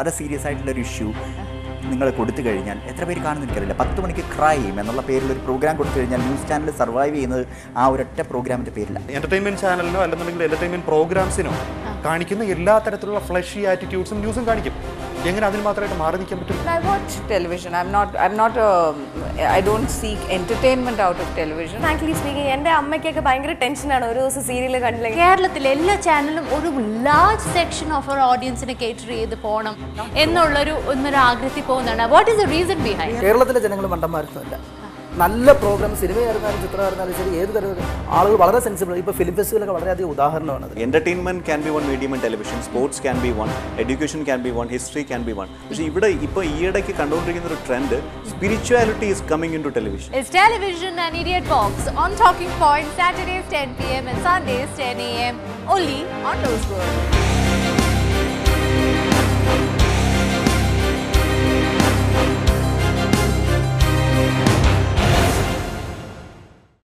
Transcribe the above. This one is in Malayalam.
വളരെ സീരിയസ് ആയിട്ടുള്ള ഒരു ഇഷ്യൂ നിങ്ങൾ കൊടുത്തു കഴിഞ്ഞാൽ എത്ര പേര് കാണുന്നു എനിക്കറിയില്ല പത്ത് മണിക്ക് ക്രൈം എന്നുള്ള പേരിൽ ഒരു പ്രോഗ്രാം കൊടുത്തു കഴിഞ്ഞാൽ ന്യൂസ് ചാനൽ സർവൈവ് ചെയ്യുന്നത് ആ ഒരൊറ്റ പ്രോഗ്രാമിൻ്റെ പേരിലാണ് എന്റർടൈൻമെന്റ് ചാനലിനോ അല്ലെന്നുണ്ടെങ്കിൽ എന്റർടൈൻമെന്റ് പ്രോഗ്രാംസിനോ കാണിക്കുന്ന എല്ലാ തരത്തിലുള്ള ഫ്ലഷി ആറ്റിറ്റ്യൂഡ്സും ന്യൂസും കാണിക്കും എങ്ങനെ അതിന് മാത്രമായിട്ട് മാറി നിൽക്കാൻ പറ്റും I watch television. I'm not. I'm not a. I don't seek entertainment out of television. Frankly speaking എൻ്റെ അമ്മയ്ക്കൊക്കെ ഭയങ്കര ടെൻഷനാണ് ഒരു ദിവസം സീരിയൽ കണ്ടില്ലെങ്കിൽ കേരളത്തിലെ എല്ലാ ചാനലും ഒരു ലാർജ് സെക്ഷൻ ഓഫ് അവർ ഓഡിയൻസിനെ കേറ്റർ ചെയ്ത് പോകണം എന്നുള്ളൊരു ഒന്നൊരു ആഗ്രഹത്തിൽ പോകുന്നതാണ് what is the reason behind കേരളത്തിലെ ജനങ്ങൾ മണ്ടന്മാരൊന്നുമല്ല നല്ല പ്രോഗ്രാം സിനിമയായിരുന്നാലും ചിത്രമായിരുന്നാലും ശരി ഏത് തരത്തിൽ ആളുകൾ വളരെ സെൻസിബിൾ ഇപ്പോൾ ഫിലിം ഫെസ്റ്റിവലൊക്കെ വളരെയധികം ഉദാഹരണമാണ് അത് entertainment can be one medium in television sports can be one education can be one history can be one പക്ഷേ ഇവിടെ ഇപ്പോൾ ഈയിടയ്ക്ക് കണ്ടുകൊണ്ടിരിക്കുന്ന ഒരു trend spirituality is coming into television It's television and idiot box on Talking Point Saturdays 10 p.m. and Sundays 10 a.m. only on Nose World.